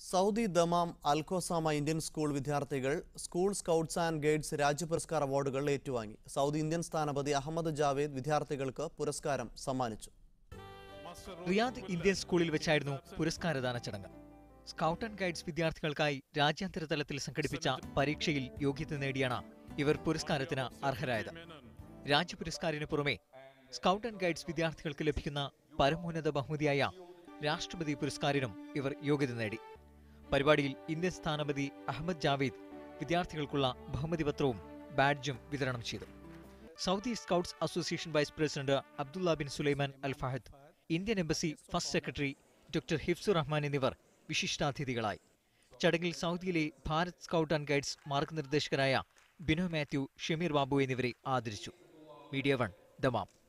Saudi Dammam Al Khozama Indian school വിദ്യാർത്ഥികൾ school scouts and guides Rajya Puraskar അവാർഡുകൾ ഏറ്റുവാങ്ങി സൗദി ഇന്ത്യൻ സ്ഥാനപതി അഹമ്മദ് ജാവേദ് വിദ്യാർത്ഥികൾക്ക് പുരസ്കാരം സമ്മാനിച്ചു റിയാദ് ഇന്ത്യൻ സ്കൂളിൽ വെച്ചായിരുന്നു പുരസ്കാരദാന ചടങ്ങ് സ്കൗട്ട് ആൻഡ് ഗൈഡ്സ് വിദ്യാർത്ഥികൾക്കായി രാജ്യാന്തര തലത്തിൽ സംഘടിപ്പിച്ച പരീക്ഷയിൽ യോഗ്യത നേടിയാണ് ഇവർ പുരസ്കാരത്തിന് അർഹരായത് രാജ്യ പുരസ്കാരത്തിന് പുറമെ സ്കൗട്ട് ആൻഡ് ഗൈഡ്സ് വിദ്യാർത്ഥികൾക്ക് ലഭിക്കുന്ന പരമോന്നത ബഹുമതിയായ രാഷ്ട്രപതി പുരസ്കാരത്തിനും ഇവർ യോഗ്യത നേടി പരിപാടിയിൽ ഇന്ത്യൻ സ്ഥാനപതി അഹമ്മദ് ജാവേദ് വിദ്യാർത്ഥികൾക്കുള്ള ബഹുമതി പത്രവും ബാഡ്ജും വിതരണം ചെയ്തു Saudi scouts association vice president Abdullah bin Sulaiman Al Fahad Indian embassy first secretary doctor Hifzu Rahman എന്നിവർ വിശിഷ്ടാതിഥികളായി ചടങ്ങിൽ സൗദിയിലെ ഭാരത് സ്കൗട്ട് ആൻഡ് ഗൈഡ്സ് മാർഗനിർദ്ദേശകരായ ബിനോ മാത്യു ഷമീർ ബാബു എന്നിവരെ ആദരിച്ചു മീഡിയ വൺ ദമാം